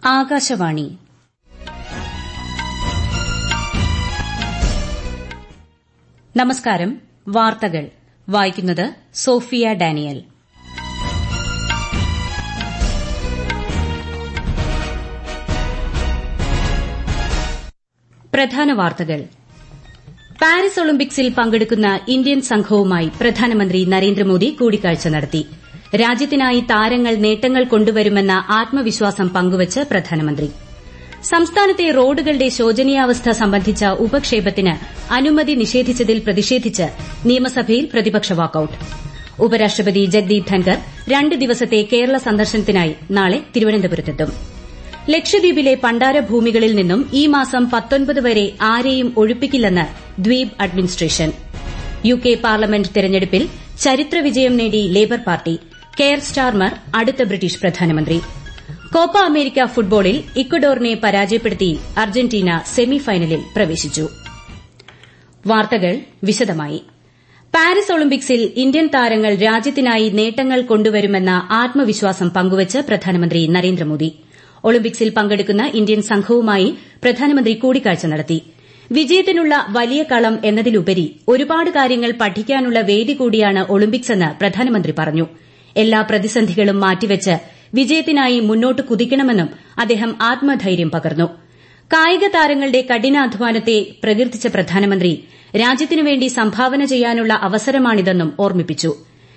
ആകാശവാണി നമസ്കാരം വാർത്തകൾ വായിക്കുന്നത് സോഫിയ ഡാനിയൽ പ്രധാന വാർത്തകൾ പാരീസ് ഒളിമ്പിക്സിൽ പങ്കെടുക്കുന്ന ഇന്ത്യൻ സംഘവുമായി പ്രധാനമന്ത്രി നരേന്ദ്രമോദി കൂടിക്കാഴ്ച നടത്തി രാജ്യത്തിനായി താരങ്ങൾ നേട്ടങ്ങൾ കൊണ്ടുവരുമെന്ന ആത്മവിശ്വാസം പങ്കുവച്ച് പ്രധാനമന്ത്രി സംസ്ഥാനത്തെ റോഡുകളുടെ ശോചനീയാവസ്ഥ സംബന്ധിച്ച ഉപക്ഷേപത്തിന് അനുമതി നിഷേധിച്ചതിൽ പ്രതിഷേധിച്ച് നിയമസഭയിൽ പ്രതിപക്ഷ വാക്കൌട്ട് ഉപരാഷ്ട്രപതി ജഗ്ദീപ് ധൻകർ രണ്ട് ദിവസത്തെ കേരള സന്ദർശനത്തിനായി നാളെ തിരുവനന്തപുരത്തെത്തും ലക്ഷദ്വീപിലെ പണ്ടാരഭൂമികളിൽ നിന്നും ഈ മാസം പത്തൊൻപത് വരെ ആരെയും ഒഴിപ്പിക്കില്ലെന്ന് ദ്വീപ് അഡ്മിനിസ്ട്രേഷൻ യുകെ പാർലമെന്റ് തെരഞ്ഞെടുപ്പിൽ ചരിത്രവിജയം നേടി ലേബർ പാർട്ടി കെയർ സ്റ്റാർമർ അടുത്ത ബ്രിട്ടീഷ് പ്രധാനമന്ത്രി കോപ്പ അമേരിക്ക ഫുട്ബോളിൽ ഇക്വഡോറിനെ പരാജയപ്പെടുത്തി അർജന്റീന സെമിഫൈനലിൽ പ്രവേശിച്ചു വാർത്തകൾ വിശദമായി പാരീസ് ഒളിമ്പിക്സിൽ ഇന്ത്യൻ താരങ്ങൾ രാജ്യത്തിനായി നേട്ടങ്ങൾ കൊണ്ടുവരുമെന്ന ആത്മവിശ്വാസം പങ്കുവച്ച് പ്രധാനമന്ത്രി നരേന്ദ്രമോദി ഒളിമ്പിക്സിൽ പങ്കെടുക്കുന്ന ഇന്ത്യൻ സംഘവുമായി പ്രധാനമന്ത്രി കൂടിക്കാഴ്ച നടത്തി വിജയത്തിനുള്ള വലിയ കളം എന്നതിലുപരി ഒരുപാട് കാര്യങ്ങൾ പഠിക്കാനുള്ള വേദി കൂടിയാണ് ഒളിമ്പിക്സെന്ന് പ്രധാനമന്ത്രി പറഞ്ഞു എല്ലാ പ്രതിസന്ധികളും മാറ്റിവെച്ച് വിജയത്തിനായി മുന്നോട്ട് കുതിക്കണമെന്നും അദ്ദേഹം ആത്മധൈര്യം പകർന്നു കായിക താരങ്ങളുടെ കഠിനാധ്വാനത്തെ പ്രകീർത്തിച്ച പ്രധാനമന്ത്രി രാജ്യത്തിനുവേണ്ടി സംഭാവന ചെയ്യാനുള്ള അവസരമാണിതെന്നും ഓർമ്മിപ്പിച്ചു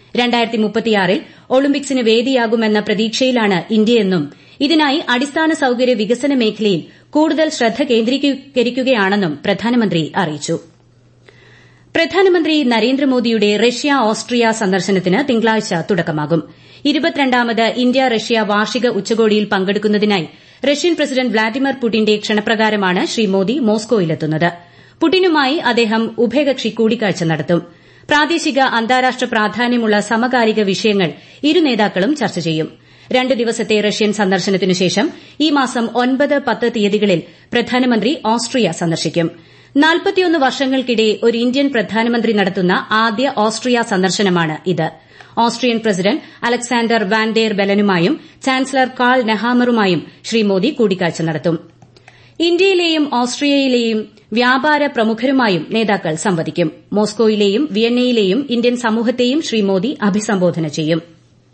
ൽ ഒളിമ്പിക്സിന് വേദിയാകുമെന്ന പ്രതീക്ഷയിലാണ് ഇന്ത്യയെന്നും ഇതിനായി അടിസ്ഥാന സൌകര്യ വികസന മേഖലയിൽ കൂടുതൽ ശ്രദ്ധ കേന്ദ്രീകരിക്കുകയാണെന്നും പ്രധാനമന്ത്രി അറിയിച്ചു പ്രധാനമന്ത്രി നരേന്ദ്രമോദിയുടെ റഷ്യ ഓസ്ട്രിയ സന്ദർശനത്തിന് തിങ്കളാഴ്ച തുടക്കമാകും ഇരുപത്തിരണ്ടാമത് ഇന്ത്യ റഷ്യ വാർഷിക ഉച്ചകോടിയിൽ പങ്കെടുക്കുന്നതിനായി റഷ്യൻ പ്രസിഡന്റ് വ്ളാഡിമിർ പുടിന്റെ ക്ഷണപ്രകാരമാണ് ശ്രീ മോദി മോസ്കോയിലെത്തുന്നത് പുടിനുമായി അദ്ദേഹം ഉഭയകക്ഷി കൂടിക്കാഴ്ച നടത്തും പ്രാദേശിക അന്താരാഷ്ട്ര പ്രാധാന്യമുള്ള സമകാലിക വിഷയങ്ങൾ ഇരു നേതാക്കളും ചർച്ച ചെയ്യും രണ്ട് ദിവസത്തെ റഷ്യൻ സന്ദർശനത്തിനുശേഷം ഈ മാസം ഒൻപത് പത്ത് തീയതികളിൽ പ്രധാനമന്ത്രി ഓസ്ട്രിയ സന്ദർശിക്കും നാൽപ്പത്തിയൊന്ന് വർഷങ്ങൾക്കിടെ ഒരു ഇന്ത്യൻ പ്രധാനമന്ത്രി നടത്തുന്ന ആദ്യ ഓസ്ട്രിയ സന്ദർശനമാണ് ഇത് Austrian president Alexander Van der ബെലനുമായും ചാൻസലർ കാൾ നെഹാമറുമായും ശ്രീ മോദി കൂടിക്കാഴ്ച നടത്തും ഇന്ത്യയിലെയും ഓസ്ട്രിയയിലെയും വ്യാപാര പ്രമുഖരുമായും നേതാക്കൾ സംവദിക്കും മോസ്കോയിലെയും വിയന്നയിലെയും ഇന്ത്യൻ സമൂഹത്തെയും ശ്രീ മോദി അഭിസംബോധന ചെയ്യും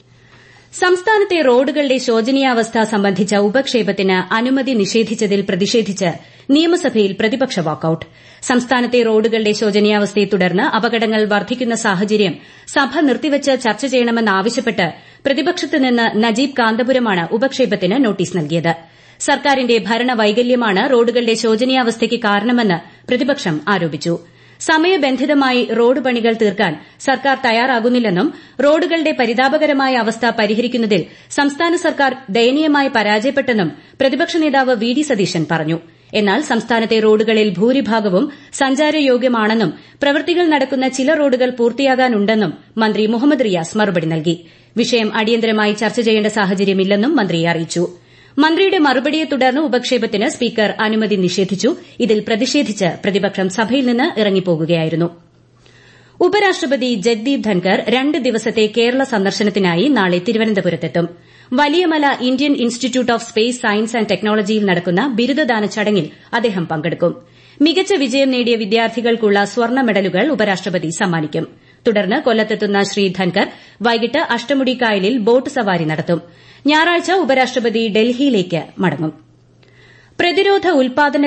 സംസ്ഥാനത്തെ റോഡുകളുടെ ശോചനീയാവസ്ഥ സംബന്ധിച്ച ഉപക്ഷേപത്തിന് അനുമതി നിഷേധിച്ചതിൽ പ്രതിഷേധിച്ച് നിയമസഭയിൽ പ്രതിപക്ഷ വാക്കൌട്ട് സംസ്ഥാനത്തെ റോഡുകളുടെ ശോചനീയാവസ്ഥയെ തുടർന്ന് അപകടങ്ങൾ വർദ്ധിക്കുന്ന സാഹചര്യം സഭ നിർത്തിവച്ച് ചർച്ച ചെയ്യണമെന്നാവശ്യപ്പെട്ട് പ്രതിപക്ഷത്ത് നിന്ന് നജീബ് കാന്തപുരമാണ് ഉപക്ഷേപത്തിന് നോട്ടീസ് നൽകിയത് സർക്കാരിന്റെ ഭരണവൈകല്യമാണ് റോഡുകളുടെ ശോചനീയാവസ്ഥയ്ക്ക് കാരണമെന്ന് പ്രതിപക്ഷം ആരോപിച്ചു സമയബന്ധിതമായി റോഡ് പണികൾ തീർക്കാൻ സർക്കാർ തയ്യാറാകുന്നില്ലെന്നും റോഡുകളുടെ പരിതാപകരമായ അവസ്ഥ പരിഹരിക്കുന്നതിൽ സംസ്ഥാന സർക്കാർ ദയനീയമായി പരാജയപ്പെട്ടെന്നും പ്രതിപക്ഷ നേതാവ് വി ഡി സതീശൻ പറഞ്ഞു എന്നാൽ സംസ്ഥാനത്തെ റോഡുകളിൽ ഭൂരിഭാഗവും സഞ്ചാരയോഗ്യമാണെന്നും പ്രവൃത്തികൾ നടക്കുന്ന ചില റോഡുകൾ പൂർത്തിയാകാനുണ്ടെന്നും മന്ത്രി മുഹമ്മദ് റിയാസ് മറുപടി നൽകി വിഷയം അടിയന്തരമായി ചർച്ച ചെയ്യേണ്ട സാഹചര്യമില്ലെന്നും മന്ത്രി അറിയിച്ചു മന്ത്രിയുടെ മറുപടിയെ തുടർന്ന് ഉപക്ഷേപത്തിന് സ്പീക്കർ അനുമതി നിഷേധിച്ചു ഇതിൽ പ്രതിഷേധിച്ച് പ്രതിപക്ഷം സഭയിൽ നിന്ന് ഇറങ്ങിപ്പോകുകയായിരുന്നു ഉപരാഷ്ട്രപതി ജഗ്ദീപ് ധൻകർ രണ്ട് ദിവസത്തെ കേരള സന്ദർശനത്തിനായി നാളെ തിരുവനന്തപുരത്തെത്തും Valiyamala Indian Institute of Space Science and ടെക്നോളജിയിൽ നടക്കുന്ന ബിരുദദാന ചടങ്ങിൽ അദ്ദേഹം പങ്കെടുക്കും മികച്ച വിജയം നേടിയ വിദ്യാർത്ഥികൾക്കുള്ള സ്വർണ്ണ മെഡലുകൾ ഉപരാഷ്ട്രപതി സമ്മാനിക്കും തുടർന്ന് കൊല്ലത്തെത്തുന്ന ശ്രീ ധൻകർ വൈകിട്ട് അഷ്ടമുടി കായലിൽ ബോട്ട് സവാരി നടത്തും ഞായറാഴ്ച ഉപരാഷ്ട്രപതി ഡൽഹിയിലേക്ക് മടങ്ങും പ്രതിരോധ ഉൽപാദന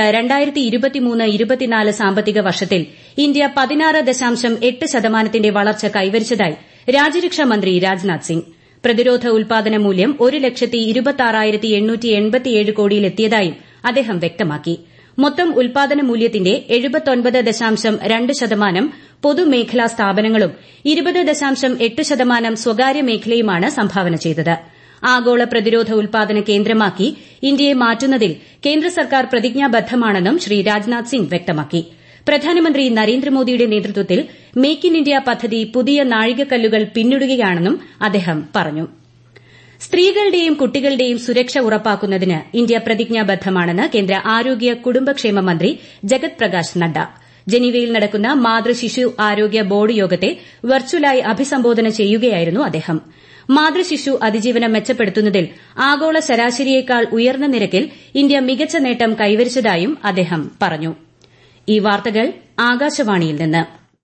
രംഗത്ത് സാമ്പത്തിക വർഷത്തിൽ ഇന്ത്യ പതിനാറ് ദശാംശം എട്ട് ശതമാനത്തിന്റെ വളർച്ച കൈവരിച്ചതായി രാജ്യരക്ഷാ മന്ത്രി രാജ്നാഥ് സിംഗ് പ്രതിരോധ ഉൽപാദന മൂല്യം ഒരു ലക്ഷത്തി ഇരുപത്തിയാറായിരത്തി എണ്ണൂറ്റി എൺപത്തിയേഴ് കോടിയിലെത്തിയതായും അദ്ദേഹം വ്യക്തമാക്കി മൊത്തം ഉൽപാദന മൂല്യത്തിന്റെ എഴുപത്തൊൻപത് ദശാംശം രണ്ട് ശതമാനം പൊതുമേഖലാ സ്ഥാപനങ്ങളും ഇരുപത് ദശാംശം എട്ട് ശതമാനം സ്വകാര്യ മേഖലയുമാണ് സംഭാവന ചെയ്തത് ആഗോള പ്രതിരോധ ഉൽപാദന കേന്ദ്രമാക്കി ഇന്ത്യയെ മാറ്റുന്നതിൽ കേന്ദ്ര സർക്കാർ പ്രതിജ്ഞാബദ്ധമാണെന്നും ശ്രീ രാജ്നാഥ് സിംഗ് വ്യക്തമാക്കി പ്രധാനമന്ത്രി നരേന്ദ്രമോദിയുടെ നേതൃത്വത്തിൽ മേക്ക് ഇൻ ഇന്ത്യ പദ്ധതി പുതിയ നാഴികക്കല്ലുകൾ പിന്നിടുകയാണെന്നും അദ്ദേഹം പറഞ്ഞു സ്ത്രീകളുടെയും കുട്ടികളുടെയും സുരക്ഷ ഉറപ്പാക്കുന്നതിന് ഇന്ത്യ പ്രതിജ്ഞാബദ്ധമാണെന്ന് കേന്ദ്ര ആരോഗ്യ കുടുംബക്ഷേമ മന്ത്രി ജഗത് പ്രകാശ് നദ്ദ ജനീവയിൽ നടക്കുന്ന മാതൃ ശിശു ആരോഗ്യ ബോർഡ് യോഗത്തെ വെർച്വലായി അഭിസംബോധന ചെയ്യുകയായിരുന്നു അദ്ദേഹം മാതൃശിശു അതിജീവനം മെച്ചപ്പെടുത്തുന്നതിൽ ആഗോള ശരാശരിയേക്കാൾ ഉയർന്ന നിരക്കിൽ ഇന്ത്യ മികച്ച നേട്ടം കൈവരിച്ചതായും അദ്ദേഹം പറഞ്ഞു ഈ വാർത്തകൾ ആകാശവാണിയിൽ നിന്ന്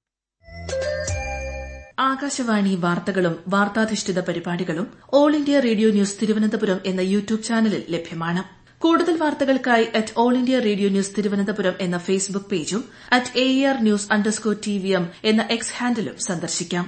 ആകാശവാണി വാർത്തകളും വാർത്താധിഷ്ഠിത പരിപാടികളും All India Radio News Thiruvananthapuram എന്ന യൂട്യൂബ് ചാനലിൽ ലഭ്യമാണ് കൂടുതൽ വാർത്തകൾക്കായി at All India Radio News Thiruvananthapuram എന്ന ഫേസ്ബുക്ക് പേജും at A R news underscore T V M എന്ന എക്സ് ഹാൻഡിലും സന്ദർശിക്കാം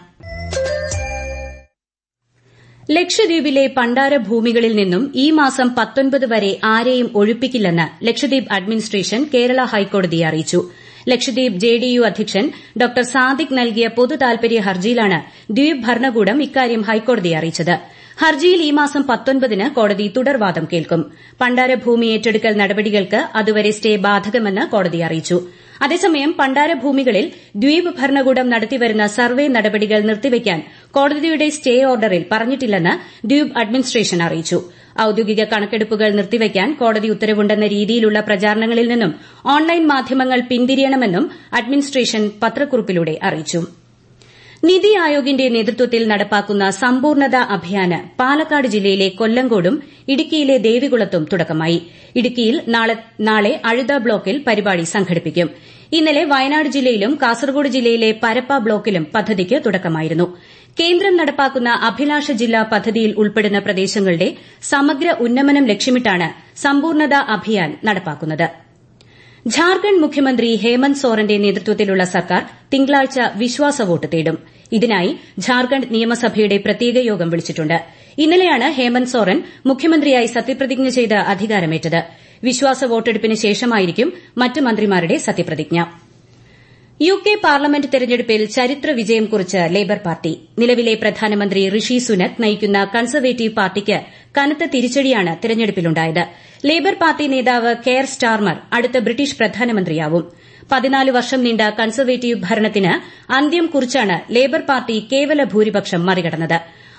ലക്ഷദ്വീപിലെ പണ്ടാര ഭൂമികളിൽ നിന്നും ഈ മാസം പത്തൊൻപത് വരെ ആരെയും ഒഴിപ്പിക്കില്ലെന്ന് ലക്ഷദ്വീപ് അഡ്മിനിസ്ട്രേഷൻ കേരള ഹൈക്കോടതിയെ അറിയിച്ചു ലക്ഷദ്വീപ് ജെഡിയു അധ്യക്ഷൻ ഡോ സാദിഖ് നൽകിയ പൊതു താൽപര്യ ഹർജിയിലാണ് ദ്വീപ് ഭരണകൂടം ഇക്കാര്യം ഹൈക്കോടതിയെ അറിയിച്ചത് ഹർജിയിൽ ഈ മാസം പത്തൊൻപതിന് കോടതി തുടർവാദം കേൾക്കും പണ്ടാര ഭൂമി ഏറ്റെടുക്കൽ നടപടികൾക്ക് അതുവരെ സ്റ്റേ ബാധകമെന്ന് കോടതി അറിയിച്ചു അതേസമയം പണ്ടാര ഭൂമികളിൽ ദ്വീപ് ഭരണകൂടം നടത്തിവരുന്ന സർവേ നടപടികൾ നിർത്തിവെക്കാൻ കോടതിയുടെ സ്റ്റേ ഓർഡറിൽ പറഞ്ഞിട്ടില്ലെന്ന് ദ്വീപ് അഡ്മിനിസ്ട്രേഷൻ അറിയിച്ചു ഔദ്യോഗിക കണക്കെടുപ്പുകൾ നിർത്തിവെക്കാൻ കോടതി ഉത്തരവുണ്ടെന്ന രീതിയിലുള്ള പ്രചാരണങ്ങളിൽ നിന്നും ഓൺലൈൻ മാധ്യമങ്ങൾ പിന്തിരിയണമെന്നും അഡ്മിനിസ്ട്രേഷൻ പത്രക്കുറിപ്പിലൂടെ അറിയിച്ചു നിതി ആയോഗിന്റെ നേതൃത്വത്തിൽ നടപ്പാക്കുന്ന സമ്പൂർണത അഭിയാന് പാലക്കാട് ജില്ലയിലെ കൊല്ലങ്കോടും ഇടുക്കിയിലെ ദേവികുളത്തും തുടക്കമായി ഇടുക്കിയിൽ നാളെ അഴുത ബ്ലോക്കിൽ പരിപാടി സംഘടിപ്പിക്കും ഇന്നലെ വയനാട് ജില്ലയിലും കാസർഗോഡ് ജില്ലയിലെ പരപ്പ ബ്ലോക്കിലും പദ്ധതിക്ക് തുടക്കമായിരുന്നു കേന്ദ്രം നടപ്പാക്കുന്ന അഭിലാഷ ജില്ല പദ്ധതിയിൽ ഉൾപ്പെടുന്ന പ്രദേശങ്ങളുടെ സമഗ്ര ഉന്നമനം ലക്ഷ്യമിട്ടാണ് സമ്പൂർണത അഭിയാൻ നടപ്പാക്കുന്നത് ഝാർഖണ്ഡ് മുഖ്യമന്ത്രി ഹേമന്ത് സോറന്റെ നേതൃത്വത്തിലുള്ള സർക്കാർ തിങ്കളാഴ്ച വിശ്വാസ വോട്ട് തേടും ഇതിനായി ഝാർഖണ്ഡ് നിയമസഭയുടെ പ്രത്യേക യോഗം വിളിച്ചിട്ടുണ്ട് ഇന്നലെയാണ് ഹേമന്ത് സോറൻ മുഖ്യമന്ത്രിയായി സത്യപ്രതിജ്ഞ ചെയ്ത് അധികാരമേറ്റത് വിശ്വാസ വോട്ടെടുപ്പിന് ശേഷമായിരിക്കും മറ്റ് മന്ത്രിമാരുടെ സത്യപ്രതിജ്ഞ യു കെ പാർലമെന്റ് തെരഞ്ഞെടുപ്പിൽ ചരിത്ര വിജയം കുറിച്ച് ലേബർ പാർട്ടി നിലവിലെ പ്രധാനമന്ത്രി ഋഷി സുനക് നയിക്കുന്ന കൺസർവേറ്റീവ് പാർട്ടിക്ക് കനത്ത തിരിച്ചടിയാണ് തെരഞ്ഞെടുപ്പിലുണ്ടായത് ലേബർ പാർട്ടി നേതാവ് കെയർ സ്റ്റാർമർ അടുത്ത ബ്രിട്ടീഷ് പ്രധാനമന്ത്രിയാവും പതിനാല് വർഷം നീണ്ട കൺസർവേറ്റീവ് ഭരണത്തിന് അന്ത്യം കുറിച്ചാണ് ലേബർ പാർട്ടി കേവല ഭൂരിപക്ഷം മറികടന്നത്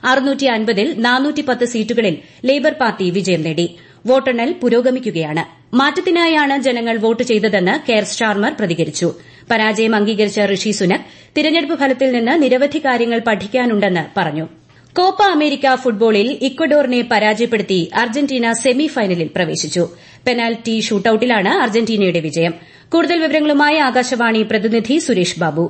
ൽ സീറ്റുകളിൽ ലേബർ പാർട്ടി വിജയം നേടി വോട്ടെണ്ണൽ പുരോഗമിക്കുകയാണ് മാറ്റത്തിനായാണ് ജനങ്ങൾ വോട്ട് ചെയ്തതെന്ന് കെയർ സ്റ്റാർമർ പ്രതികരിച്ചു പരാജയം അംഗീകരിച്ച ഋഷി സുനക് തിരഞ്ഞെടുപ്പ് ഫലത്തിൽ നിന്ന് നിരവധി കാര്യങ്ങൾ പഠിക്കാനുണ്ടെന്ന് പറഞ്ഞു കോപ്പ അമേരിക്ക ഫുട്ബോളിൽ ഇക്വഡോറിനെ പരാജയപ്പെടുത്തി അർജന്റീന സെമി ഫൈനലിൽ പ്രവേശിച്ചു പെനാൽറ്റി ഷൂട്ടൌട്ടിലാണ് അർജന്റീനയുടെ വിജയം കൂടുതൽ വിവരങ്ങളുമായി ആകാശവാണി പ്രതിനിധി സുരേഷ് ബാബു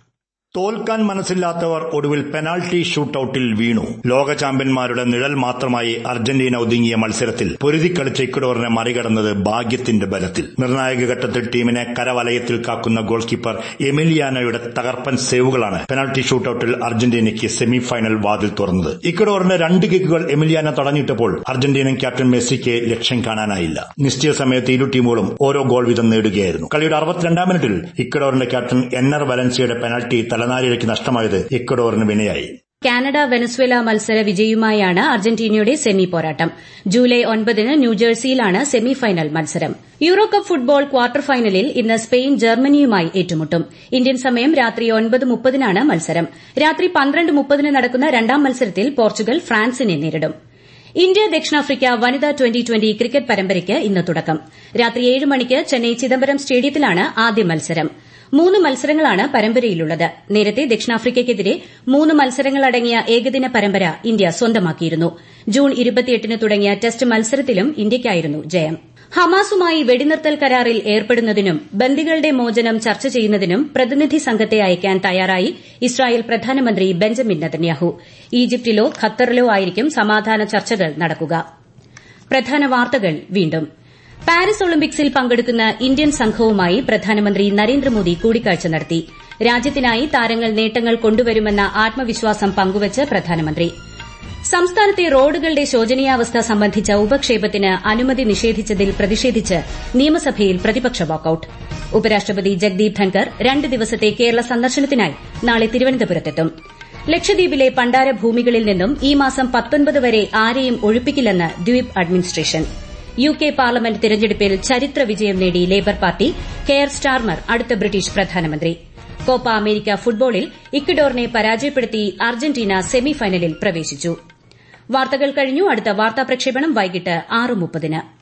തോൽക്കാൻ മനസ്സില്ലാത്തവർ ഒടുവിൽ പെനാൽറ്റി ഷൂട്ടൌട്ടിൽ വീണു ലോക ചാമ്പ്യന്മാരുടെ നിഴൽ മാത്രമായി അർജന്റീന ഒതുങ്ങിയ മത്സരത്തിൽ പൊരുതിക്കളിച്ച ഇക്വഡോറിനെ മറികടന്നത് ഭാഗ്യത്തിന്റെ ബലത്തിൽ നിർണായക ഘട്ടത്തിൽ ടീമിനെ കരവലയത്തിൽ കാക്കുന്ന ഗോൾ കീപ്പർ എമിലിയാനോയുടെ തകർപ്പൻ സേവുകളാണ് പെനാൽറ്റി ഷൂട്ടൌട്ടിൽ അർജന്റീനയ്ക്ക് സെമി ഫൈനൽ വാതിൽ തുറന്നത് ഇക്വഡോറിന്റെ രണ്ട് കിക്കുകൾ എമിലിയാന തടഞ്ഞിട്ടപ്പോൾ അർജന്റീനൻ ക്യാപ്റ്റൻ മെസ്സിക്ക് ലക്ഷ്യം കാണാനായില്ല നിശ്ചയ സമയത്ത് ഇരു ടീമുകളും ഓരോ ഗോൾ വീതം നേടുകയായിരുന്നു കളിയുടെ അറുപത്തിരണ്ടാം മിനിറ്റിൽ ഇക്വഡോറിന്റെ ക്യാപ്റ്റൻ എന്നർ വലൻസിയുടെ പെനാൽറ്റി തലനാരിഴയ്ക്ക് നഷ്ടമായത് ഇക്വഡോറിന് വിനയായി കാനഡ വെനസ്വേല മത്സര വിജയിയുമായാണ് അർജന്റീനയുടെ സെമി പോരാട്ടം ജൂലൈ ഒൻപതിന് ന്യൂജേഴ്സിയിലാണ് സെമി ഫൈനൽ മത്സരം യൂറോ കപ്പ് ഫുട്ബോൾ ക്വാർട്ടർ ഫൈനലിൽ ഇന്ന് സ്പെയിൻ ജർമ്മനിയുമായി ഏറ്റുമുട്ടും ഇന്ത്യൻ സമയം രാത്രി ഒൻപത് മുപ്പതിനാണ് മത്സരം രാത്രി പന്ത്രണ്ട് മുപ്പതിന് നടക്കുന്ന രണ്ടാം മത്സരത്തിൽ പോർച്ചുഗൽ ഫ്രാൻസിനെ നേരിടും ഇന്ത്യ ദക്ഷിണാഫ്രിക്ക വനിതാ ട്വന്റി ട്വന്റി ക്രിക്കറ്റ് പരമ്പരയ്ക്ക് ഇന്ന് തുടക്കം രാത്രി ഏഴ് മണിക്ക് ചെന്നൈ ചിദംബരം സ്റ്റേഡിയത്തിലാണ് ആദ്യ മത്സരം മൂന്ന് മത്സരങ്ങളാണ് പരമ്പരയിലുള്ളത് നേരത്തെ ദക്ഷിണാഫ്രിക്കയ്ക്കെതിരെ മൂന്ന് മത്സരങ്ങളടങ്ങിയ ഏകദിന പരമ്പര ഇന്ത്യ സ്വന്തമാക്കിയിരുന്നു ജൂൺ ഇരുപത്തിയെട്ടിന് തുടങ്ങിയ ടെസ്റ്റ് മത്സരത്തിലും ഇന്ത്യയ്ക്കായിരുന്നു ജയം ഹമാസുമായി വെടിനിർത്തൽ കരാറിൽ ഏർപ്പെടുന്നതിനും ബന്ദികളുടെ മോചനം ചർച്ച ചെയ്യുന്നതിനും പ്രതിനിധി സംഘത്തെ അയക്കാൻ തയ്യാറായി ഇസ്രായേൽ പ്രധാനമന്ത്രി ബെഞ്ചമിൻ നെതന്യാഹു ഈജിപ്തിലോ ഖത്തറിലോ ആയിരിക്കും സമാധാന ചർച്ചകൾ നടക്കുക പ്രധാന വാർത്തകൾ വീണ്ടും പാരീസ് ഒളിമ്പിക്സിൽ പങ്കെടുക്കുന്ന ഇന്ത്യൻ സംഘവുമായി പ്രധാനമന്ത്രി നരേന്ദ്രമോദി കൂടിക്കാഴ്ച നടത്തി രാജ്യത്തിനായി താരങ്ങൾ നേട്ടങ്ങൾ കൊണ്ടുവരുമെന്ന ആത്മവിശ്വാസം പങ്കുവച്ച് പ്രധാനമന്ത്രി സംസ്ഥാനത്തെ റോഡുകളുടെ ശോചനീയാവസ്ഥ സംബന്ധിച്ച ഉപക്ഷേപത്തിന് അനുമതി നിഷേധിച്ചതിൽ പ്രതിഷേധിച്ച് നിയമസഭയിൽ പ്രതിപക്ഷ വാക്കൌട്ട് ഉപരാഷ്ട്രപതി ജഗ്ദീപ് ധൻകർ രണ്ട് ദിവസത്തെ കേരള സന്ദർശനത്തിനായി നാളെ തിരുവനന്തപുരത്തെത്തും ലക്ഷദ്വീപിലെ പണ്ടാര ഭൂമികളിൽ നിന്നും ഈ മാസം പത്തൊൻപത് വരെ ആരെയും ഒഴിപ്പിക്കില്ലെന്ന് ദ്വീപ് അഡ്മിനിസ്ട്രേഷൻ യു കെ പാർലമെന്റ് തിരഞ്ഞെടുപ്പിൽ ചരിത്ര വിജയം നേടി ലേബർ പാർട്ടി കെയർ സ്റ്റാർമർ അടുത്ത ബ്രിട്ടീഷ് പ്രധാനമന്ത്രി കോപ്പ അമേരിക്ക ഫുട്ബോളിൽ ഇക്വഡോറിനെ പരാജയപ്പെടുത്തി അർജന്റീന സെമിഫൈനലിൽ പ്രവേശിച്ചു വാർത്തകൾ കഴിഞ്ഞു അടുത്ത വാർത്താ പ്രക്ഷേപണം വൈകിട്ട് ആറ് മുപ്പതിന്